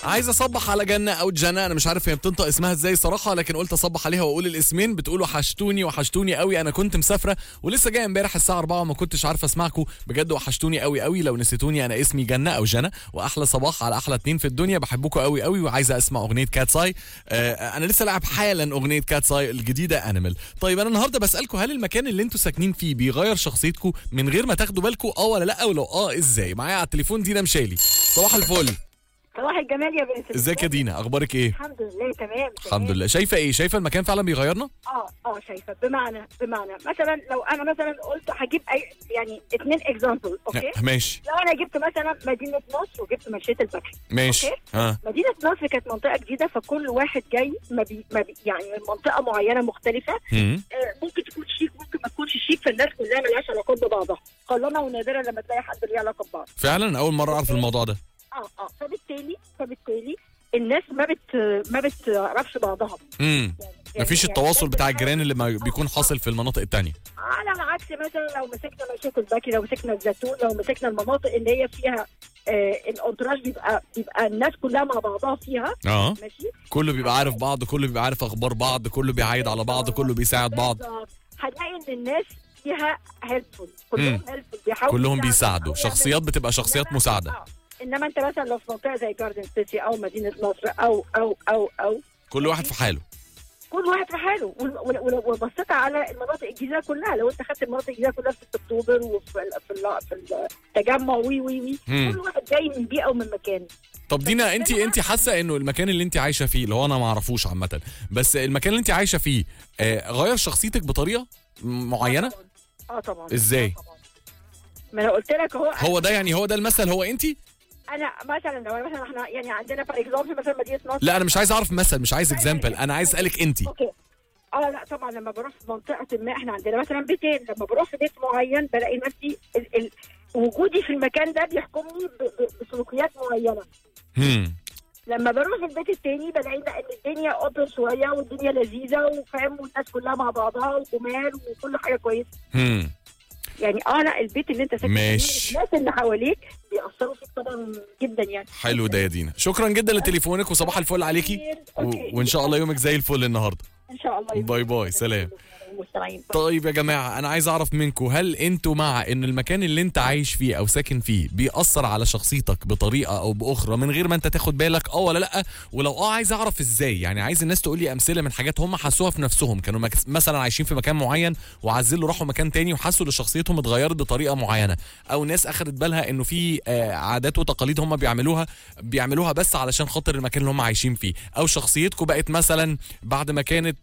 عايز اصبح على جنة او جنة انا مش عارف هي بتنطق اسمها ازاي صراحة لكن قلت اصبح عليها واقول الاسمين بتقول وحشتوني وحشتوني قوي انا كنت مسافرة ولسه جاي امبارح الساعة 4 وما كنتش عارفة اسمعكم بجد وحشتوني قوي قوي لو نسيتوني انا اسمي جنة او جنى واحلى صباح على احلى اتنين في الدنيا بحبكم قوي قوي وعايزة اسمع اغنية كات ساي آه انا لسه لاعب حالا اغنية كات ساي الجديدة انيمال طيب انا النهارده بسالكم هل المكان اللي انتوا ساكنين فيه بيغير شخصيتكم من غير ما تاخدوا بالكم اه ولا لا ولو اه ازاي معايا على التليفون دينا مشالي صباح الفل صباح الجمال يا بنت ازيك يا دينا اخبارك ايه الحمد لله تمام الحمد لله شايفه ايه شايفه المكان فعلا بيغيرنا اه اه شايفه بمعنى بمعنى مثلا لو انا مثلا قلت هجيب اي يعني اثنين اكزامبل اوكي ماشي لو انا جبت مثلا مدينه نصر وجبت مشيت البكري ماشي أوكي. اه مدينه نصر كانت منطقه جديده فكل واحد جاي ما بي ما بي يعني من منطقه معينه مختلفه مم. آه، ممكن تكون شيك ممكن ما تكونش شيك فالناس كلها ملهاش علاقات ببعضها قلما ونادرا لما تلاقي حد ليه علاقه ببعض فعلا اول مره اعرف الموضوع ده اه اه فبالتالي فبالتالي الناس ما بت ما بتعرفش بعضها امم يعني مفيش يعني التواصل الناس بتاع بتحاول- الجيران اللي ما بيكون حاصل في المناطق التانية على العكس مثلا لو مسكنا مشية الباكي لو مسكنا الزيتون لو مسكنا المناطق اللي هي فيها آه الانتراج بيبقى بيبقى الناس كلها مع بعضها فيها اه ماشي كله بيبقى عارف بعض كله بيبقى عارف اخبار بعض كله بيعايد على بعض كله بيساعد بعض بالظبط. هنلاقي ان الناس فيها هيلفول كلهم هيلفول بيحاولوا كلهم يساعدوا بيساعدوا أو يعملوا- شخصيات بتبقى شخصيات إنما- مساعدة آه. انما انت مثلا لو في منطقه زي جاردن سيتي او مدينه نصر او او او او كل واحد في حاله كل واحد في حاله ول- ول- ول- وبصيت على المناطق الجديده كلها لو انت خدت المناطق الجديده كلها في 6 اكتوبر وفي ال- في ال- في التجمع وي وي وي مم. كل واحد جاي من بيئه ومن مكان طب دينا انت انت حاسه انه المكان اللي انت عايشه فيه اللي هو انا ما اعرفوش عامه بس المكان اللي انت عايشه فيه آه، غير شخصيتك بطريقه معينه اه طبعا ازاي؟ آه طبعا. ما انا قلت لك اهو هو ده يعني هو ده المثل هو انت انا مثلا لو أنا مثلا احنا يعني عندنا فور اكزامبل مثلا مدينه نصر لا انا مش عايز اعرف مثل مش عايز اكزامبل انا عايز اسالك انت اوكي اه لا طبعا لما بروح في منطقه ما احنا عندنا مثلا بيتين لما بروح في بيت معين بلاقي نفسي ال ال وجودي في المكان ده بيحكمني ب- ب- بسلوكيات معينه هم لما بروح البيت التاني بلاقي لا ان الدنيا اوبن شويه والدنيا لذيذه وفاهم والناس كلها مع بعضها وجمال وكل حاجه كويسه هم يعني اه لا البيت اللي انت ساكن فيه ماشي. الناس اللي حواليك بيأثروا فيك طبعا جدا يعني حلو ده يا دينا شكرا جدا لتليفونك وصباح الفل عليكي و... وان شاء الله يومك زي الفل النهارده ان شاء الله باي باي سلام مستمعين طيب يا جماعة أنا عايز أعرف منكم هل أنتوا مع إن المكان اللي أنت عايش فيه أو ساكن فيه بيأثر على شخصيتك بطريقة أو بأخرى من غير ما أنت تاخد بالك أه ولا لأ ولو أه عايز أعرف إزاي يعني عايز الناس تقول لي أمثلة من حاجات هم حسوها في نفسهم كانوا مك- مثلا عايشين في مكان معين وعزلوا راحوا مكان تاني وحسوا إن شخصيتهم اتغيرت بطريقة معينة أو ناس أخدت بالها إنه في آه، عادات وتقاليد هم بيعملوها بيعملوها بس علشان خاطر المكان اللي هم عايشين فيه أو شخصيتكم بقت مثلا بعد ما كانت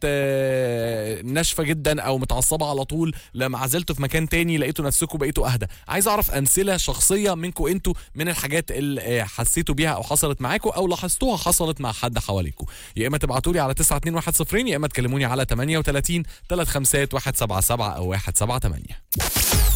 آه، ناشفه جدا او متعصبه على طول لما عزلتوا في مكان تاني لقيتوا نفسكم بقيتوا اهدى عايز اعرف امثله شخصيه منكم انتوا من الحاجات اللي آه، حسيتوا بيها او حصلت معاكم او لاحظتوها حصلت مع حد حواليكم يا اما تبعتوا لي على 92110 يا اما تكلموني على 38 35 177 او 178